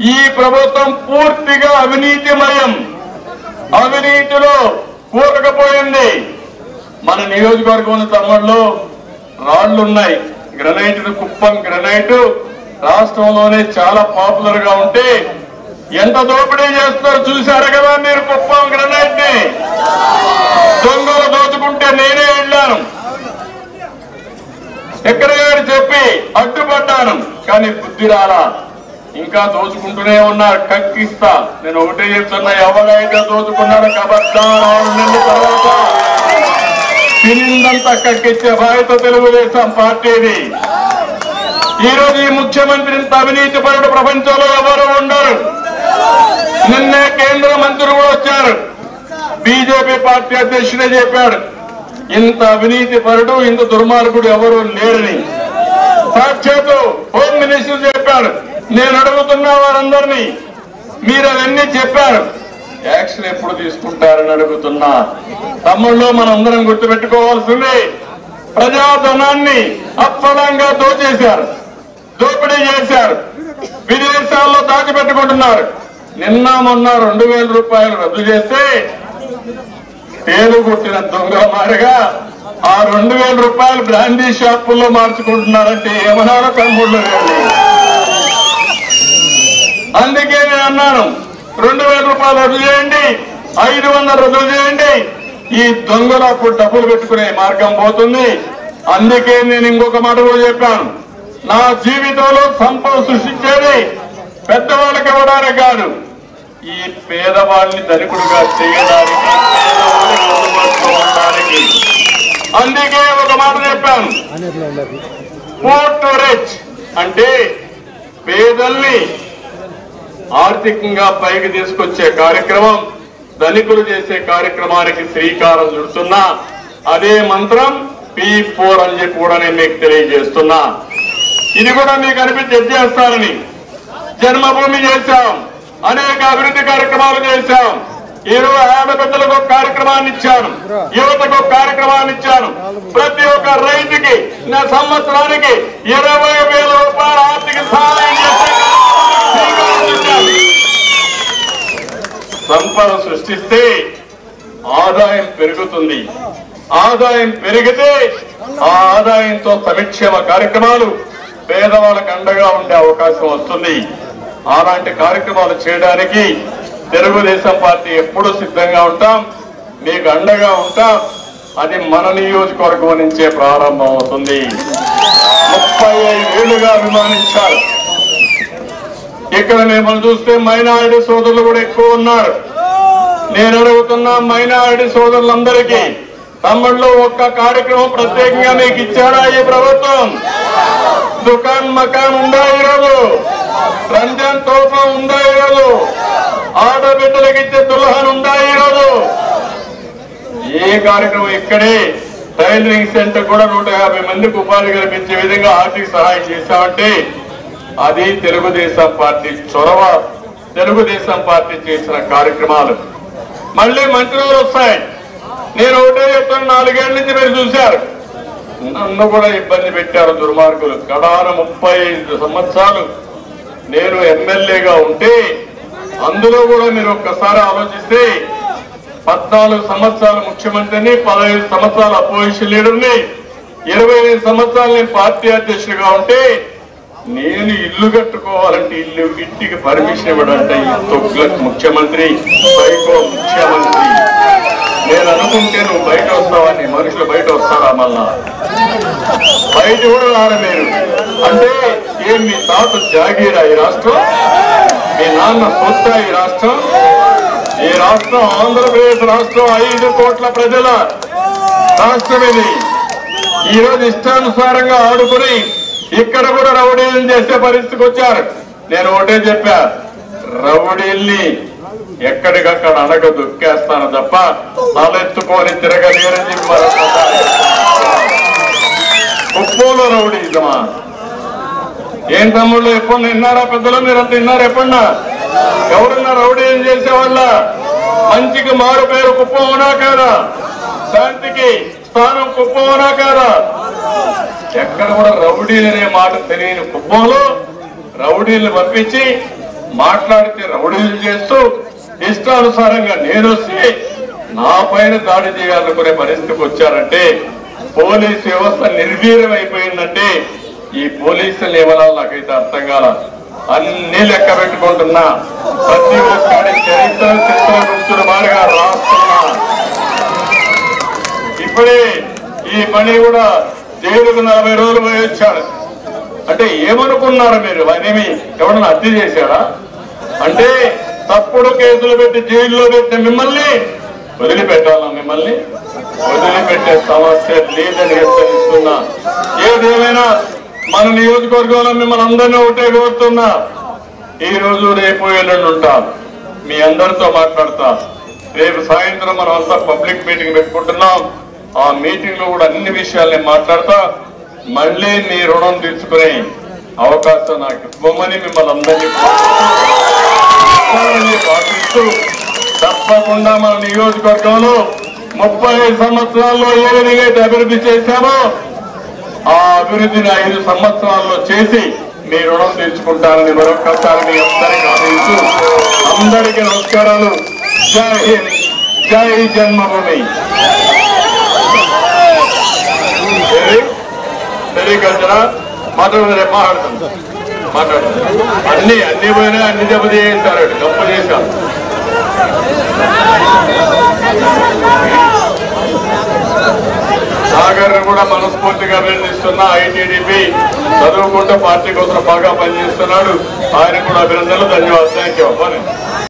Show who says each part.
Speaker 1: ఈ ప్రభుత్వం పూర్తిగా అవినీతిమయం అవినీతిలో కూరకపోయింది మన నియోజకవర్గం తమ్ముళ్ళు రాళ్లు ఉన్నాయి గ్రనైట్ కుప్పం గ్రనైట్ రాష్ట్రంలోనే చాలా పాపులర్ గా ఉంటే ఎంత దోపిడీ చేస్తారో చూశారు కదా మీరు కుప్పం గ్రనైట్ ని దొంగలు దోచుకుంటే నేనే వెళ్ళాను ఎక్కడ గారు చెప్పి అడ్డుపడ్డాను కానీ బుద్ధి రాలా ఇంకా దోచుకుంటూనే ఉన్నారు కక్కిస్తా నేను ఒకటే చెప్తున్నా ఎవరైతే దోచుకున్నారో కబడ్డారు తర్వాత తినిందంతా కక్కిచ్చే బాధ్యత తెలుగుదేశం పార్టీది ఈ రోజు ఈ ముఖ్యమంత్రి ఇంత అవినీతి పరుడు ప్రపంచంలో ఎవరు ఉండరు నిన్నే కేంద్ర మంత్రులు కూడా వచ్చారు బీజేపీ పార్టీ అధ్యక్షుడే చెప్పాడు ఇంత అవినీతి పరుడు ఇంత దుర్మార్గుడు ఎవరు లేరని సాక్షాత్తు హోమ్ మినిస్టర్ చెప్పాడు నేను అడుగుతున్న వారందరినీ మీరు అవన్నీ చెప్పారు యాక్షన్ ఎప్పుడు తీసుకుంటారని అడుగుతున్నా తమ్ముళ్ళు మనందరం గుర్తుపెట్టుకోవాల్సింది ప్రజాధనాన్ని అప్పలంగా దోచేశారు దోపిడీ చేశారు విదేశాల్లో దాచిపెట్టుకుంటున్నారు నిన్న మొన్న రెండు వేల రూపాయలు రద్దు చేస్తే తేలు కొట్టిన దొంగ మారిగా ఆ రెండు వేల రూపాయలు బ్రాండీ షాపుల్లో మార్చుకుంటున్నారంటే ఏమన్నారో తమ్ముళ్ళు గాని అందుకే నేను అన్నాను రెండు వేల రూపాయలు రద్దు చేయండి ఐదు వందలు రద్దు చేయండి ఈ దొంగలు అప్పుడు డబ్బులు పెట్టుకునే మార్గం పోతుంది అందుకే నేను ఇంకొక మాట కూడా చెప్పాను నా జీవితంలో సంపద సృష్టించేది పెద్దవాళ్ళకి ఇవ్వడానికి కాదు ఈ పేదవాళ్ళని ధనికుడుగా చేయడానికి పేదవాళ్ళకి అందుబాటులో ఉండడానికి అందుకే ఒక మాట చెప్పాను పూర్ టు రిచ్ అంటే పేదల్ని ఆర్థికంగా పైకి తీసుకొచ్చే కార్యక్రమం ధనికులు చేసే కార్యక్రమానికి శ్రీకారం చుడుతున్నా అదే మంత్రం పి ఫోర్ అని చెప్పి కూడా నేను మీకు తెలియజేస్తున్నా ఇది కూడా మీకు అనిపించి చేస్తారని జన్మభూమి చేశాం అనేక అభివృద్ధి కార్యక్రమాలు చేశాం ఇరవై ఆడబిడ్డలకు ఒక కార్యక్రమాన్ని ఇచ్చాను యువతకు ఒక కార్యక్రమాన్ని ఇచ్చాను ప్రతి ఒక్క రైతుకి నా సంవత్సరానికి ఇరవై వేల రూపాయల ఆర్థిక సహాయం చేసే శ్రీకారం చుట్టాను. సంపద సృష్టిస్తే ఆదాయం పెరుగుతుంది ఆదాయం పెరిగితే ఆ ఆదాయంతో సంక్షేమ కార్యక్రమాలు పేదవాళ్ళకు అండగా ఉండే అవకాశం వస్తుంది అలాంటి కార్యక్రమాలు చేయడానికి తెలుగుదేశం పార్టీ ఎప్పుడూ సిద్ధంగా ఉంటాం మీకు అండగా ఉంటాం అది మన నియోజకవర్గం నుంచే ప్రారంభం అవుతుంది ముప్పై ఐదేళ్లుగా అభిమానించారు ఇక్కడ మిమ్మల్ని చూస్తే మైనారిటీ సోదరులు కూడా ఎక్కువ ఉన్నారు నేను అడుగుతున్న మైనారిటీ సోదరులందరికీ తమ్ముళ్ళు ఒక్క కార్యక్రమం ప్రత్యేకంగా మీకు ఇచ్చాడా ఈ ప్రభుత్వం దుకాన్ మకాన్ ఉందా ఈరోజు రంజాన్ తోఫా ఉందా ఈరోజు ఆడబిడ్డలకు ఇచ్చే దుల్హన్ ఉందా ఈరోజు ఏ కార్యక్రమం ఇక్కడే టైలరింగ్ సెంటర్ కూడా నూట యాభై మందికి ఉపాధి కల్పించే విధంగా ఆర్థిక సహాయం చేశామంటే అది తెలుగుదేశం పార్టీ చొరవ తెలుగుదేశం పార్టీ చేసిన కార్యక్రమాలు మళ్ళీ మంత్రులు వస్తాయి నేను ఒకటే చెప్తాను నాలుగేళ్ల నుంచి మీరు చూశారు నన్ను కూడా ఇబ్బంది పెట్టారు దుర్మార్గులు కడాన ముప్పై ఐదు సంవత్సరాలు నేను ఎమ్మెల్యేగా ఉంటే అందులో కూడా మీరు ఒక్కసారి ఆలోచిస్తే పద్నాలుగు సంవత్సరాలు ముఖ్యమంత్రిని పదహైదు సంవత్సరాలు అపోజిషన్ లీడర్ని ఇరవై ఐదు సంవత్సరాలు నేను పార్టీ అధ్యక్షుడిగా ఉంటే నేను ఇల్లు కట్టుకోవాలంటే ఇల్లు ఇంటికి పర్మిషన్ ఇవ్వడంటే ఈ తొగ్గులకు ముఖ్యమంత్రి సైకో ముఖ్యమంత్రి నేను అనుకుంటే నువ్వు బయట వస్తావని మనుషులు బయట వస్తారా మళ్ళా బయట కూడా రారు మీరు అంటే ఏం మీ తాత జాగీరా ఈ రాష్ట్రం మీ నాన్న సొత్త ఈ రాష్ట్రం ఈ రాష్ట్రం ఆంధ్రప్రదేశ్ రాష్ట్రం ఐదు కోట్ల ప్రజల రాష్ట్రం ఇది ఈ రోజు ఇష్టానుసారంగా ఆడుకుని ఇక్కడ కూడా రౌడీలను చేసే పరిస్థితికి వచ్చారు నేను ఒకటే చెప్పా రౌడీల్ని ఎక్కడికక్కడ అనగ దుక్కేస్తాను తప్ప తలెత్తుకొని తిరగలేరని చెప్పి మరొకసారి కుప్పంలో రౌడీజమా ఏం తమ్ముళ్ళు ఎప్పుడు విన్నారా పెద్దలు మీరంతా విన్నారా ఎప్పుడన్నా ఎవరన్నా రౌడీ ఏం చేసేవాళ్ళ మంచికి మారు పేరు కుప్పం అవునా కాదా శాంతికి స్థానం కుప్పం అవునా కాదా ఎక్కడ కూడా రౌడీలు అనే మాట తెలియని కుప్పంలో రౌడీలను పంపించి మాట్లాడితే రౌడీలు చేస్తూ ఇష్టానుసారంగా నేను వస్తే నా పైన దాడి చేయాలనుకునే పరిస్థితికి వచ్చారంటే పోలీస్ వ్యవస్థ నిర్వీర్యం అయిపోయిందంటే ఈ పోలీసులు ఏమనాలి నాకైతే అర్థం కాల అన్ని లెక్క పెట్టుకుంటున్నా ప్రతి ఒక్కరి చరిత్ర చిత్రగుప్తుడు మారిగా రాస్తున్నా ఇప్పుడే ఈ పని కూడా జైలుకు నలభై రోజులు పోయి వచ్చాడు అంటే ఏమనుకున్నారు మీరు ఆయనేమి ఎవడన్నా హత్య చేశాడా అంటే తప్పుడు కేసులు పెట్టి జైల్లో పెట్టిన మిమ్మల్ని వదిలిపెట్టాలా మిమ్మల్ని వదిలిపెట్టే సమస్య లేదని హెచ్చరిస్తున్నా ఏదేమైనా మన నియోజకవర్గంలో మిమ్మల్ని అందరినీ ఒకటే కోరుతున్నా ఈ రోజు రేపు ఎల్లుండి ఉంటాం మీ అందరితో మాట్లాడతా రేపు సాయంత్రం మనం అంతా పబ్లిక్ మీటింగ్ పెట్టుకుంటున్నాం ఆ మీటింగ్ లో కూడా అన్ని విషయాలు నేను మాట్లాడతా మళ్ళీ మీ రుణం తీర్చుకునే అవకాశం నాకు ఇవ్వమని మిమ్మల్ని అందరినీ కోరుతున్నాను. పాటిస్తూ తప్పకుండా మన నియోజకవర్గంలో ముప్పై సంవత్సరాల్లో ఏ విధంగా అయితే అభివృద్ధి చేశామో ఆ అభివృద్ధిని ఐదు సంవత్సరాల్లో చేసి మీ రుణం తీర్చుకుంటారని మరొక్కసారి మీ అందరికీ ఆశిస్తూ అందరికీ నమస్కారాలు జై హింద్ జై జన్మభూమి సెరికల్చర మాట్లాడుతుంది రేపు మాట్లాడుతుంది మాట్లాడుతుంది అన్ని అన్ని పోయినా అన్ని దెబ్బ చేస్తారు గొప్ప చేశారు సాగర్ కూడా మనస్ఫూర్తిగా అభినందిస్తున్నా ఐటీడీపీ చదువుకుంటూ పార్టీ కోసం బాగా పనిచేస్తున్నాడు ఆయన కూడా అభినందనలు ధన్యవాదాలు థ్యాంక్ యూ